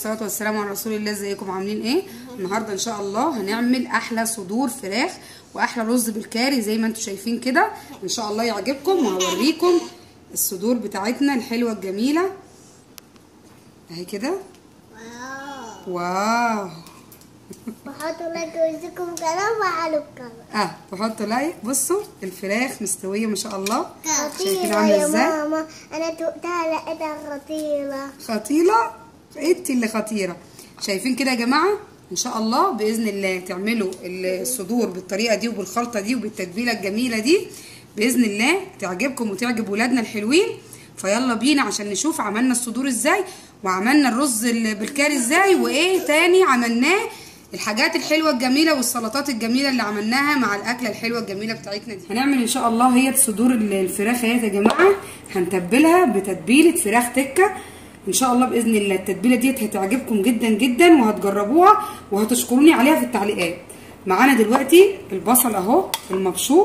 والصلاه والسلام على رسول الله ازيكم عاملين ايه النهارده ان شاء الله هنعمل احلى صدور فراخ واحلى رز بالكاري زي ما انتم شايفين كده ان شاء الله يعجبكم وهوريكم الصدور بتاعتنا الحلوه الجميله اهي كده واو واو بحط لايك ويزيكم كلام وعلوا الكلام اه تحطوا لايك بصوا الفراخ مستويه ما شاء الله شايفين خطيرة عامله يا ازاي ماما انا دقتها لقيتها خطيرة خطيرة انت اللي خطيرة شايفين كده يا جماعة ان شاء الله باذن الله تعملوا الصدور بالطريقة دي وبالخلطة دي وبالتتبيلة الجميلة دي باذن الله تعجبكم وتعجب ولادنا الحلوين فيلا بينا عشان نشوف عملنا الصدور ازاي وعملنا الرز ال- بالكاري ازاي وايه تاني عملناه الحاجات الحلوه الجميله والسلطات الجميله اللي عملناها مع الاكله الحلوه الجميله بتاعتنا دي هنعمل ان شاء الله هي صدور الفراخ اهي يا جماعه هنتبلها بتتبيله فراخ تكه ان شاء الله باذن الله التتبيله ديت هتعجبكم جدا جدا وهتجربوها وهتشكروني عليها في التعليقات معانا دلوقتي البصل اهو المبشور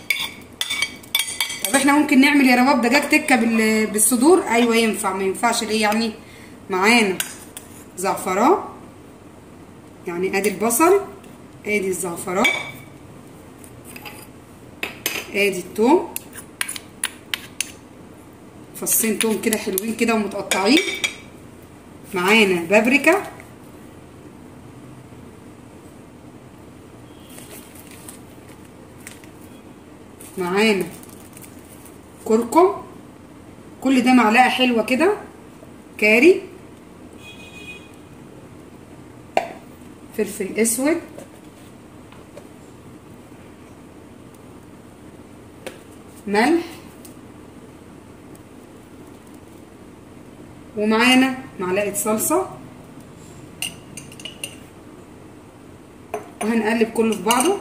طب احنا ممكن نعمل يا رباب دجاج تكه بال- بالصدور ايوه ينفع ما ينفعش ليه يعني معانا زعفران يعني ادي البصل ادي الزعفران ادي التوم فصين توم كده حلوين كده ومتقطعين معانا بابريكا معانا كركم كل ده معلقه حلوه كده كاري فلفل اسود ملح ومعانا معلقه صلصه وهنقلب كله في بعضه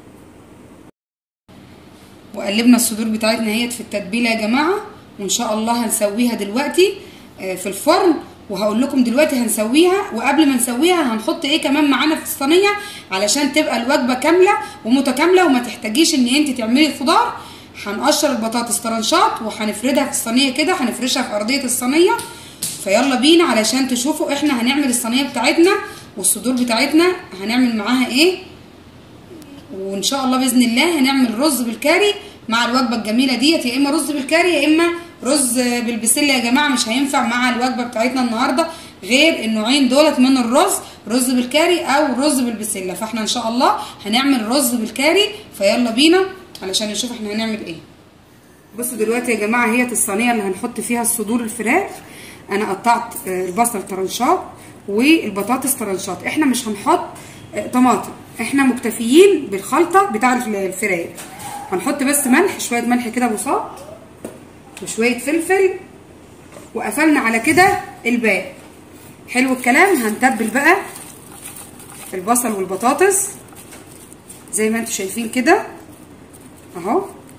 وقلبنا الصدور بتاعتنا اهيت في التتبيله يا جماعه وان شاء الله هنسويها دلوقتي آه، في الفرن وهقول لكم دلوقتي هنسويها وقبل ما نسويها هنحط ايه كمان معانا في الصينيه علشان تبقى الوجبه كامله ومتكامله وما تحتاجيش ان انت تعملي الخضار هنقشر البطاطس طرنشات وهنفردها في الصينيه كده هنفرشها في ارضيه الصينيه فيلا بينا علشان تشوفوا احنا هنعمل الصينيه بتاعتنا والصدور بتاعتنا هنعمل معاها ايه وان شاء الله باذن الله هنعمل رز بالكاري مع الوجبه الجميله ديت يا اما رز بالكاري يا اما رز بالبسله يا جماعه مش هينفع مع الوجبه بتاعتنا النهارده غير النوعين دولت من الرز رز بالكاري او رز بالبسله فاحنا ان شاء الله هنعمل رز بالكاري فيلا بينا علشان نشوف احنا هنعمل ايه بصوا دلوقتي يا جماعه هي الصينيه اللي هنحط فيها الصدور الفراخ انا قطعت آه، البصل طرنشات والبطاطس طرنشات احنا مش هنحط آه، طماطم احنا مكتفيين بالخلطه بتاع الفراخ هنحط بس ملح شويه ملح كده بساط وشويه فلفل وقفلنا على كده الباقي حلو الكلام هنتبل بقى البصل والبطاطس زي ما انتم شايفين كده اهو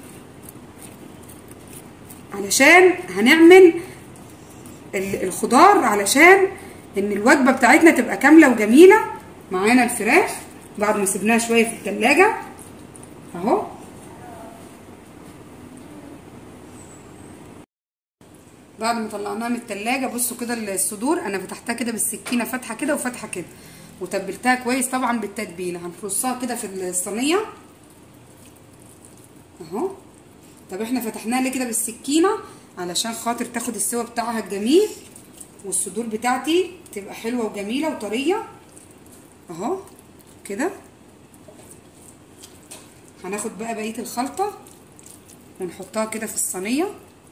علشان هنعمل ال- الخضار علشان ان الوجبه بتاعتنا تبقى كامله وجميله معانا الفراخ بعد ما سيبناها شويه في التلاجة اهو بعد ما طلعناها من التلاجة بصوا كده الصدور انا فتحتها كده بالسكينه فتحه كده وفتحه كده وتبلتها كويس طبعا بالتتبيله هنرصها كده في الصينيه اهو طب احنا فتحناها ليه كده بالسكينه علشان خاطر تاخد السوا بتاعها الجميل والصدور بتاعتي تبقى حلوه وجميله وطريه اهو كده هناخد بقى بقيه الخلطه ونحطها كده في الصينيه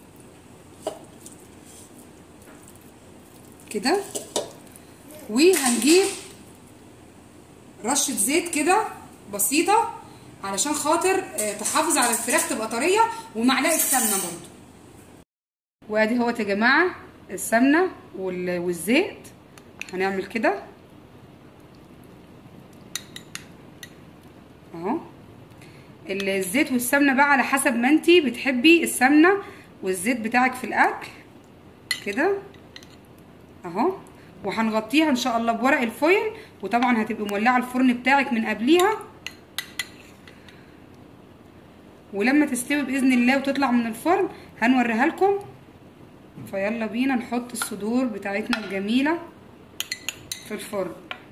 كده وهنجيب رشه زيت كده بسيطه علشان خاطر آه، تحافظ على الفراخ تبقى طريه ومعلقه سمنه برضو وادي اهوت يا جماعه السمنه وال- والزيت هنعمل كده اهو الزيت والسمنه بقى على حسب ما انتي بتحبي السمنه والزيت بتاعك في الاكل كده اهو وهنغطيها ان شاء الله بورق الفويل وطبعا هتبقي مولعه الفرن بتاعك من قبليها ولما تستوي باذن الله وتطلع من الفرن هنوريها لكم فيلا بينا نحط الصدور بتاعتنا الجميله في الفرن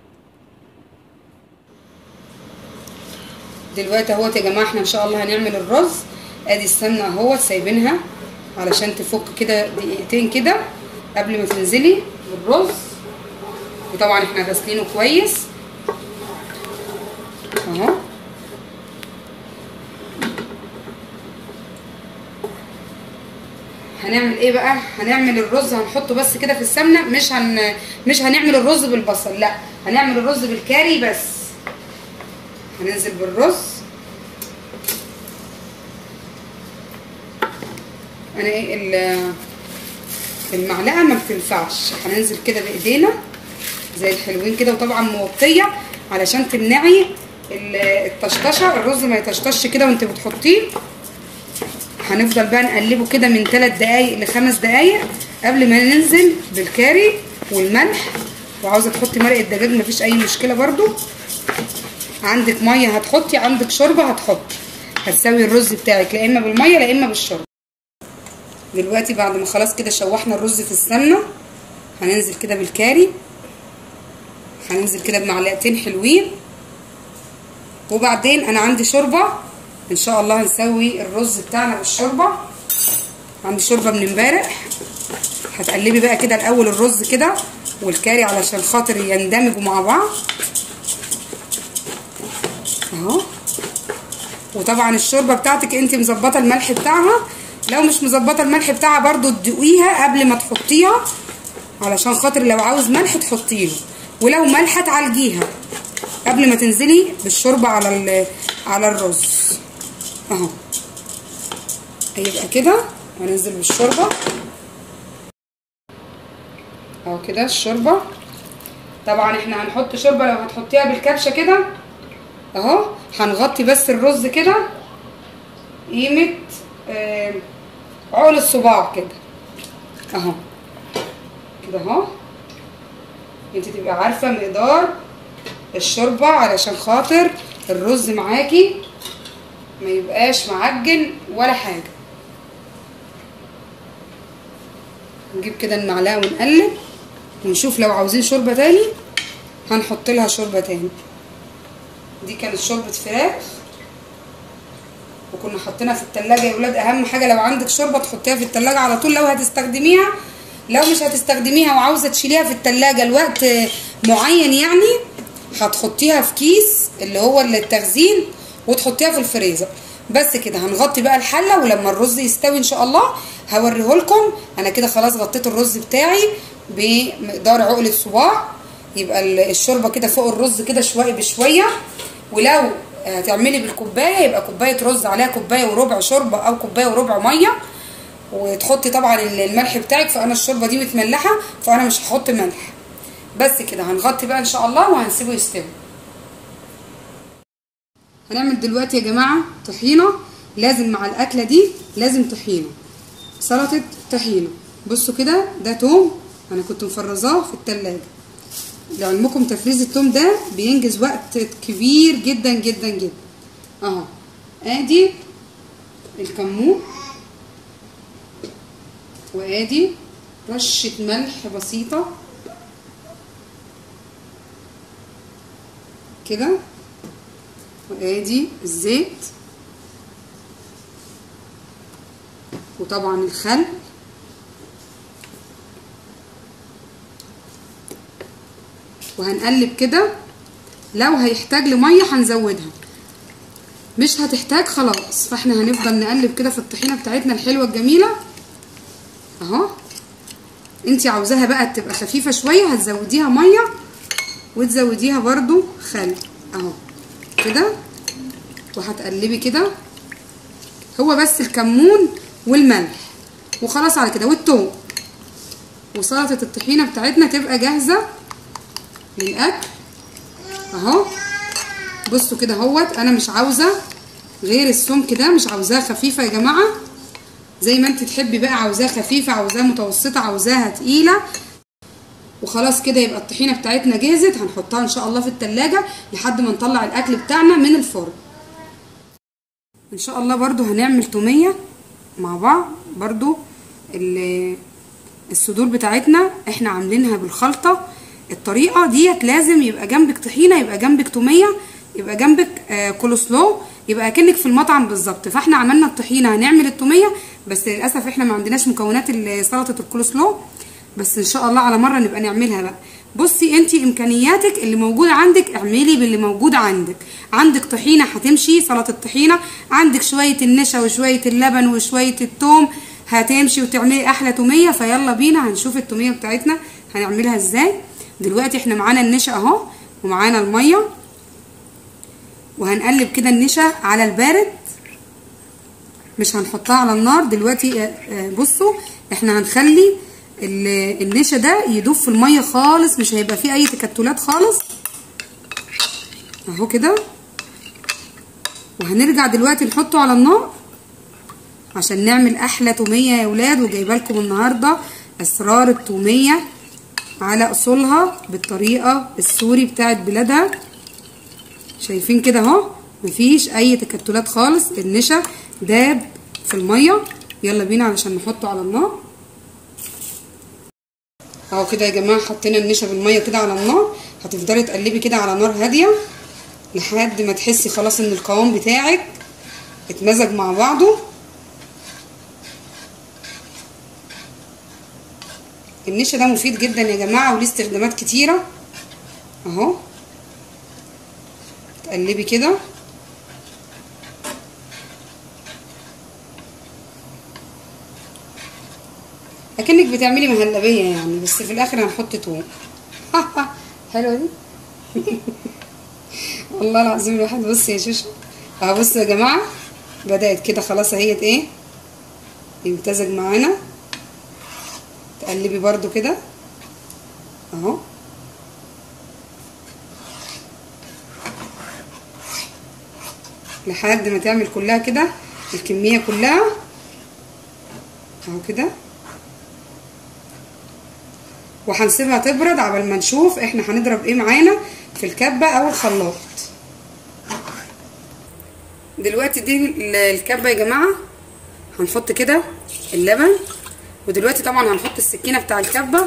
دلوقتي اهوت يا جماعه احنا ان شاء الله هنعمل الرز ادي السمنه اهوت سايبينها علشان تفك كده دقيقتين كده قبل ما تنزلي بالرز وطبعا احنا غاسلينه كويس اهو هنعمل ايه بقى هنعمل الرز هنحطه بس كده في السمنه مش هن مش هنعمل الرز بالبصل لا هنعمل الرز بالكاري بس هننزل بالرز انا ايه ال- المعلقه ما بتنفعش هننزل كده بايدينا زي الحلوين كده وطبعا موطيه علشان تمنعي ال- الطشطشه الرز ما يطشطش كده وانت بتحطيه هنفضل بقى نقلبه كده من 3 دقايق لخمس دقايق قبل ما ننزل بالكاري والملح وعاوزه تحطي مرقه دجاج مفيش اي مشكله برضو عندك ميه هتحطي عندك شوربه هتحطي هتسوي الرز بتاعك لا اما بالميه لا اما بالشوربه دلوقتي بعد ما خلاص كده شوحنا الرز في السمنه هننزل كده بالكاري هننزل كده بمعلقتين حلوين وبعدين انا عندي شوربه ان شاء الله هنسوي الرز بتاعنا بالشوربه عندي شوربه من امبارح هتقلبي بقى كده الاول الرز كده والكاري علشان خاطر يندمجوا مع بعض اهو وطبعا الشوربه بتاعتك انت مظبطه الملح بتاعها لو مش مظبطه الملح بتاعها برضو تدوقيها قبل ما تحطيها علشان خاطر لو عاوز ملح تحطيله ولو ملح تعالجيها قبل ما تنزلي بالشوربه على ال- على الرز اهو هيبقى كده هننزل بالشوربه اهو كده الشوربه طبعا احنا هنحط شوربه لو هتحطيها بالكبشه كده اهو هنغطي بس الرز كده قيمه آه عقل الصباع كده اهو كده اهو انت تبقى عارفه مقدار الشوربه علشان خاطر الرز معاكي ما يبقاش معجن ولا حاجه نجيب كده المعلقه ونقلب ونشوف لو عاوزين شوربه تاني هنحط لها شوربه تاني دي كانت شوربه فراخ وكنا حاطينها في التلاجة يا ولاد اهم حاجه لو عندك شوربه تحطيها في التلاجة على طول لو هتستخدميها لو مش هتستخدميها وعاوزه تشيليها في التلاجة لوقت معين يعني هتحطيها في كيس اللي هو التخزين وتحطيها في الفريزر بس كده هنغطي بقى الحله ولما الرز يستوي ان شاء الله هوريه لكم انا كده خلاص غطيت الرز بتاعي بمقدار عقله صباع يبقى الشوربه كده فوق الرز كده شويه بشويه ولو هتعملي بالكوبايه يبقى كوبايه رز عليها كوبايه وربع شوربه او كوبايه وربع ميه وتحطي طبعا الملح بتاعك فانا الشوربه دي متملحه فانا مش هحط ملح بس كده هنغطي بقى ان شاء الله وهنسيبه يستوي هنعمل دلوقتي يا جماعه طحينه لازم مع الاكله دي لازم طحينه سلطه طحينه بصوا كده ده توم انا كنت مفرزاه في التلاجة لعلمكم تفريز التوم ده بينجز وقت كبير جدا جدا جدا اهو ادي الكمون وادي رشة ملح بسيطة كده وادي الزيت وطبعا الخل وهنقلب كده لو هيحتاج لميه هنزودها مش هتحتاج خلاص فاحنا هنفضل نقلب كده في الطحينه بتاعتنا الحلوه الجميله اهو انتي عاوزاها بقى تبقى خفيفه شويه هتزوديها ميه وتزوديها برضو خل اهو كده وهتقلبي كده هو بس الكمون والملح وخلاص على كده والثوم وسلطه الطحينه بتاعتنا تبقى جاهزه للاكل اهو بصوا كده اهوت انا مش عاوزه غير السمك ده مش عاوزاه خفيفه يا جماعه زي ما انت تحبي بقى عاوزاها خفيفه عاوزاها متوسطه عاوزاها تقيله وخلاص كده يبقى الطحينه بتاعتنا جهزت هنحطها ان شاء الله في التلاجة لحد ما نطلع الاكل بتاعنا من الفرن ان شاء الله برضو هنعمل توميه مع بعض برضو الصدور بتاعتنا احنا عاملينها بالخلطه الطريقه ديت لازم يبقى جنبك طحينه يبقى جنبك توميه يبقى جنبك آه كولسلو يبقى اكنك في المطعم بالظبط فاحنا عملنا الطحينه هنعمل التوميه بس للاسف احنا ما عندناش مكونات ال- سلطه الكولسلو بس ان شاء الله على مره نبقى نعملها بقى بصي انت امكانياتك اللي موجوده عندك اعملي باللي موجود عندك عندك طحينه هتمشي سلطه طحينه عندك شويه النشا وشويه اللبن وشويه التوم هتمشي وتعملي احلى توميه فيلا بينا هنشوف التوميه بتاعتنا هنعملها ازاي دلوقتي احنا معانا النشا اهو ومعانا الميه وهنقلب كده النشا على البارد مش هنحطها على النار دلوقتي آه، آه، بصوا احنا هنخلي ال- النشا ده يدوب في الميه خالص مش هيبقى فيه اي تكتلات خالص اهو كده وهنرجع دلوقتي نحطه على النار عشان نعمل احلى توميه يا ولاد وجايبه لكم النهارده اسرار التوميه على اصولها بالطريقه السوري بتاعت بلادها شايفين كده اهو مفيش اي تكتلات خالص النشا داب في الميه يلا بينا علشان نحطه على النار اهو كده يا جماعه حطينا النشا بالميه كده على النار هتفضلي تقلبي كده على نار هاديه لحد ما تحسي خلاص ان القوام بتاعك اتمزج مع بعضه النشا ده مفيد جدا يا جماعه وليه استخدامات كتيره اهو تقلبي كده اكنك بتعملي مهلبيه يعني بس في الاخر هنحط توم حلوه دي والله العظيم الواحد بص يا شوشو اهو بصوا يا جماعه بدات كده خلاص اهيت ايه يمتزج معانا تقلبي برضو كده اهو لحد ما تعمل كلها كده الكميه كلها اهو كده وهنسيبها تبرد عبال ما نشوف احنا هنضرب ايه معانا في الكبه او الخلاط دلوقتي دي ال- الكبه يا جماعه هنحط كده اللبن ودلوقتي طبعا هنحط السكينه بتاع الكبه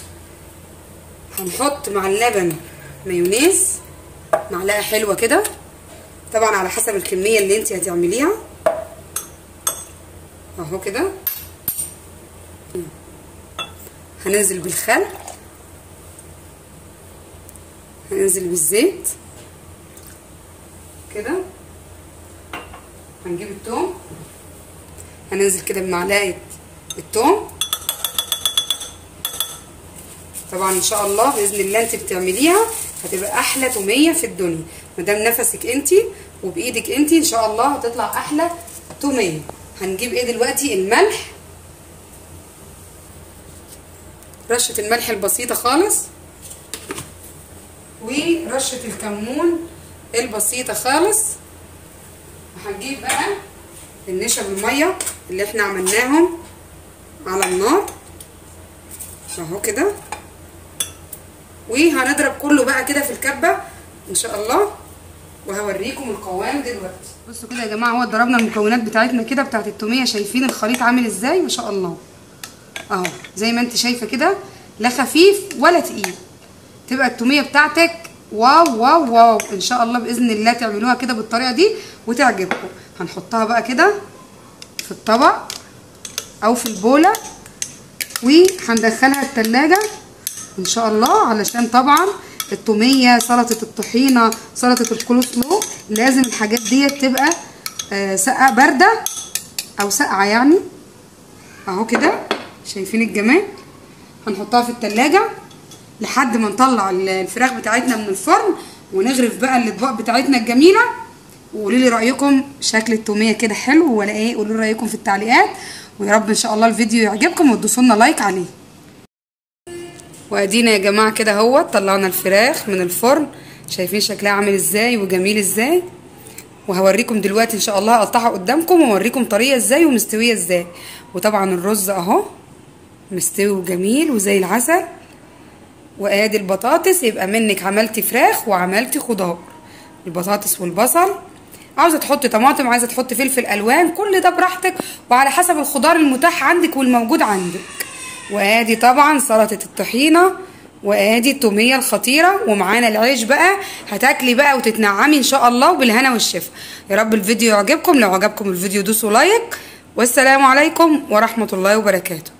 هنحط مع اللبن مايونيز معلقه حلوه كده طبعا على حسب الكميه اللي انت هتعمليها اهو كده هننزل بالخل هننزل بالزيت كده هنجيب التوم هننزل كده بمعلقه التوم طبعا ان شاء الله باذن الله انت بتعمليها هتبقى احلى توميه في الدنيا مادام نفسك انت وبايدك انت ان شاء الله هتطلع احلى توميه هنجيب ايه دلوقتي الملح رشه الملح البسيطه خالص ورشه الكمون البسيطه خالص وهنجيب بقى النشا بالميه اللي احنا عملناهم على النار اهو كده وهنضرب كله بقى كده في الكبه ان شاء الله وهوريكم القوام دلوقتي بصوا كده يا جماعه هو ضربنا المكونات بتاعتنا كده بتاعت التوميه شايفين الخليط عامل ازاي ما شاء الله اهو زي ما انت شايفه كده لا خفيف ولا تقيل تبقى التوميه بتاعتك واو واو واو ان شاء الله باذن الله تعملوها كده بالطريقه دي وتعجبكم هنحطها بقى كده في الطبق او في البوله وهندخلها التلاجة ان شاء الله علشان طبعا التومية سلطة الطحينة سلطة الكولسلو لازم الحاجات ديت تبقى آه، ساقعة باردة او ساقعة يعني اهو كده شايفين الجمال هنحطها في التلاجة لحد ما نطلع الفراخ بتاعتنا من الفرن ونغرف بقى الاطباق بتاعتنا الجميله وقولوا لي رايكم شكل التوميه كده حلو ولا ايه قولوا لي رايكم في التعليقات ويا رب ان شاء الله الفيديو يعجبكم وتدوسوا لنا لايك عليه وادينا يا جماعه كده اهو طلعنا الفراخ من الفرن شايفين شكلها عامل ازاي وجميل ازاي وهوريكم دلوقتي ان شاء الله اقطعها قدامكم واوريكم طريه ازاي ومستويه ازاي وطبعا الرز اهو مستوي وجميل وزي العسل وادي البطاطس يبقى منك عملتي فراخ وعملتي خضار البطاطس والبصل عاوزه تحطي طماطم عايزه تحطي فلفل الوان كل ده براحتك وعلى حسب الخضار المتاح عندك والموجود عندك وادي طبعا سلطه الطحينه وادي التوميه الخطيره ومعانا العيش بقى هتاكلي بقى وتتنعمي ان شاء الله بالهنا والشفا يا رب الفيديو يعجبكم لو عجبكم الفيديو دوسوا لايك والسلام عليكم ورحمه الله وبركاته